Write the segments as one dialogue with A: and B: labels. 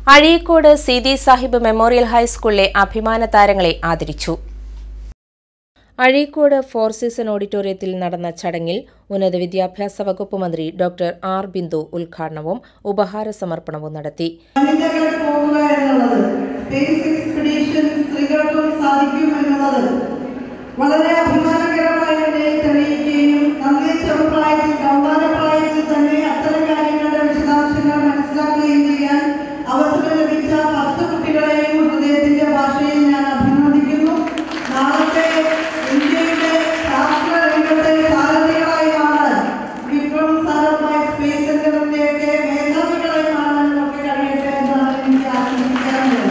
A: Azhikode Seethi Sahib memorial ഹൈസ്കൂളിലെ അഭിമാന താരങ്ങളെ ആദരിച്ചു അഴീക്കോട് ഫോർ സീസൺ ഓഡിറ്റോറിയത്തിൽ നടന്ന ചടങ്ങിൽ ഉന്നത വിദ്യാഭ്യാസ വകുപ്പ് മന്ത്രി ഡോക്ടർ ആർ ബിന്ദു ഉദ്ഘാടനവും ഉപഹാര സമർപ്പണവും നടത്തി
B: വനിതകൾ പോവുക എന്നുള്ളത് സ്പേസ് എക്സ്പെഡീഷൻ സ്ത്രീകൾക്കും സാധിക്കും എന്നുള്ളത് വളരെ അഭിമാനകരമായി എന്നെ തെളിയിക്കുകയും നന്നേ ചെറുപ്രായത്തിൽ കൗമാരപ്രായത്തിൽ തന്നെ അത്തരം കാര്യങ്ങളുടെ വിശദാംശങ്ങൾ മനസ്സിലാക്കുകയും ചെയ്യാൻ അവസരം ലഭിച്ച പത്ത് കുട്ടികളെയും ഹൃദയത്തിന്റെ ഭാഷയിൽ ഞാൻ അഭിനന്ദിക്കുന്നു നാളത്തെ ഇന്ത്യയുടെ ശാസ്ത്ര രംഗത്തെ സാരഥികളായി മാറാൻ വിക്രം സാരമായി സ്പേസ് സെന്ററിന്റെയൊക്കെ മേധാവികളായി മാറാനും ഒക്കെ കഴിയട്ടെ എന്നാണ് എനിക്ക് ആശംസിക്കാറുള്ളത്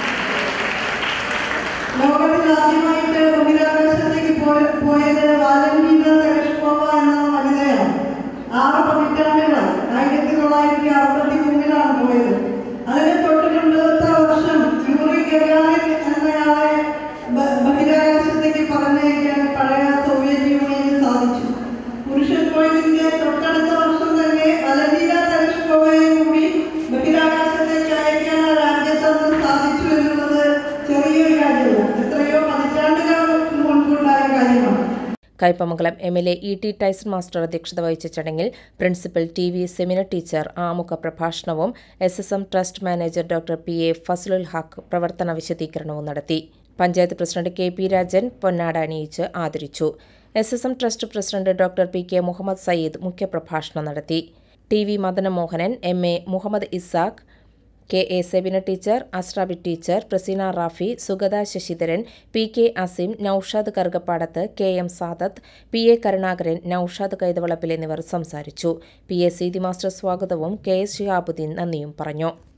B: ലോകത്തിൽ ആദ്യമായിട്ട് ബഹിരാകാശത്തേക്ക് പോയ- പോയത് വാലന്റീന തെരഷ്കോവ എന്ന വനിതയാണ് ആറ് പതിറ്റാണ്ടുകളായി ആയിരത്തി തൊള്ളായിരത്തി അറുപത്തി മൂന്നിലാണ് പോയത് അതിന് തൊട്ട് മുമ്പത്തെ വർഷം യൂറി ഗഗാറിൻ എന്നയാളെ ബ- ബഹിരാകാശത്തേക്ക് പറഞ്ഞയക്കാൻ പഴയ സോവിയറ്റ് യൂണിയന് സാധിച്ചു പുരുഷൻ പോയതിന്റെ തൊട്ടടുത്ത വർഷം തന്നെ വലന്റീന തെരഷ്കോവയെ കൂടി ബഹിരാകാശത്തേക്ക് അയക്കാൻ ആ രാജ്യത്തിന് സാധിച്ചു എന്നുള്ളത് ചെറിയൊരു കാര്യമല്ല എത്രയോ പതിറ്റാണ്ടുകൾ മുൻപുണ്ടായ കാര്യമാണ്
A: Kaipamangalam M L A E T Tyson master അധ്യക്ഷത വഹിച്ച ചടങ്ങിൽ principal T V Semina teacher ആമുഖ പ്രഭാഷണവും S S M trust manager doctor P A Fazalul Haq പ്രവർത്തന വിശദീകരണവും നടത്തി panchayat president K P Rajan പൊന്നാട അണിയിച്ച് ആദരിച്ചു S S M trust president doctor P K Muhammad Sayyid മുഖ്യപ്രഭാഷണം നടത്തി T V Madanamohanan M A Muhammad Isaac K A Sebina teacher Asrabi teacher Praseena Rafi Sugatha Sasidharan P K Asim Naushad Karukappadath K M Sadath P A Karunakaran Naushad Kaithavalappil എന്നിവർ സംസാരിച്ചു പി എ സീതി മാസ്റ്റർ സ്വാഗതവും കെ എസ് ഷിഹാബുദ്ദീൻ നന്ദിയും പറഞ്ഞു